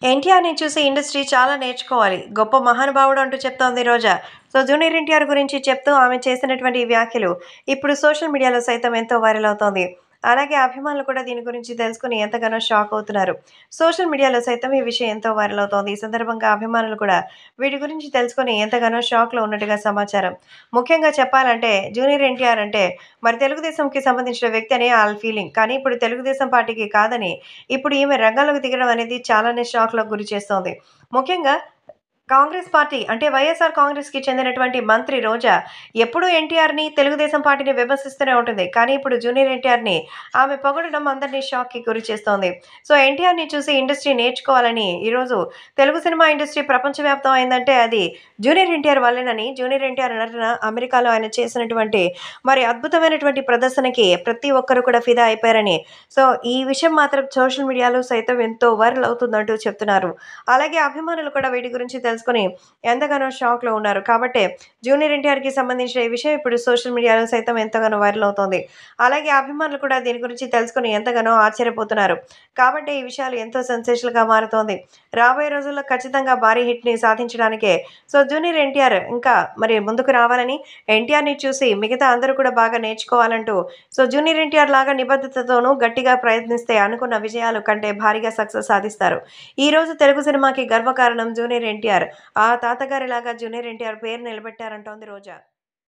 ఎన్టీఆర్ని చూసి ఇండస్ట్రీ చాలా నేర్చుకోవాలి గొప్ప మహానుభావుడు అంటూ చెప్తోంది రోజా సో జూనియర్ ఎన్టీఆర్ గురించి చెప్తూ ఆమె చేసినటువంటి ఈ వ్యాఖ్యలు ఇప్పుడు సోషల్ మీడియాలో సైతం ఎంతో వైరల్ అవుతోంది అలాగే అభిమానులు కూడా దీని గురించి తెలుసుకుని ఎంతగానో షాక్ అవుతున్నారు సోషల్ మీడియాలో సైతం ఈ విషయం ఎంతో వైరల్ అవుతోంది ఈ సందర్భంగా అభిమానులు కూడా వీటి గురించి తెలుసుకుని ఎంతగానో షాక్లో ఉన్నట్టుగా సమాచారం ముఖ్యంగా చెప్పాలంటే జూనియర్ ఎన్టీఆర్ అంటే మరి తెలుగుదేశంకి సంబంధించిన వ్యక్తి అని వాళ్ళ ఫీలింగ్ కానీ ఇప్పుడు తెలుగుదేశం పార్టీకి కాదని ఇప్పుడు ఈమె రంగంలోకి దిగడం అనేది చాలానే షాక్లకు గురి చేస్తోంది ముఖ్యంగా కాంగ్రెస్ పార్టీ అంటే వైఎస్ఆర్ కాంగ్రెస్కి చెందినటువంటి మంత్రి రోజా ఎప్పుడూ ఎన్టీఆర్ని తెలుగుదేశం పార్టీని విమర్శిస్తూనే ఉంటుంది కానీ ఇప్పుడు జూనియర్ ఎన్టీఆర్ని ఆమె పొగడడం అందరినీ షాక్కి గురి చేస్తోంది సో ఎన్టీఆర్ని చూసి ఇండస్ట్రీ నేర్చుకోవాలని ఈరోజు తెలుగు సినిమా ఇండస్ట్రీ ప్రపంచవ్యాప్తం అయిందంటే అది జూనియర్ ఎన్టీఆర్ వల్లేనని జూనియర్ ఎన్టీఆర్ నటన అమెరికాలో ఆయన చేసినటువంటి మరి అద్భుతమైనటువంటి ప్రదర్శనకి ప్రతి ఒక్కరు కూడా ఫిదా అయిపోయారని సో ఈ విషయం మాత్రం సోషల్ మీడియాలో సైతం ఎంతో వైరల్ అవుతుందంటూ చెప్తున్నారు అలాగే అభిమానులు కూడా వీటి గురించి తెలుసుకొని ఎంతగానో షాక్లో ఉన్నారు కాబట్టి జూనియర్ ఎన్టీఆర్కి సంబంధించిన ఈ విషయం ఇప్పుడు సోషల్ మీడియాలో సైతం ఎంతగానో వైరల్ అవుతోంది అలాగే అభిమానులు కూడా దీని గురించి తెలుసుకొని ఎంతగానో ఆశ్చర్యపోతున్నారు కాబట్టి ఈ విషయాలు ఎంతో సెన్సేషన్గా మారుతోంది రాబోయే రోజుల్లో ఖచ్చితంగా భారీ హిట్ని సాధించడానికే సో జూనియర్ ఎన్టీఆర్ ఇంకా మరి ముందుకు రావాలని ఎన్టీఆర్ని చూసి మిగతా అందరూ కూడా బాగా నేర్చుకోవాలంటూ సో జూనియర్ ఎన్టీఆర్ లాగా నిబద్ధతతోనూ గట్టిగా ప్రయత్నిస్తే అనుకున్న విజయాలు కంటే భారీగా సక్సెస్ సాధిస్తారు ఈ రోజు తెలుగు సినిమాకి గర్వకారణం జూనియర్ ఎన్టీఆర్ ఆ తాతగారిలాగా జూనియర్ ఎన్టీఆర్ పేరు నిలబెట్టారంటోంది రోజా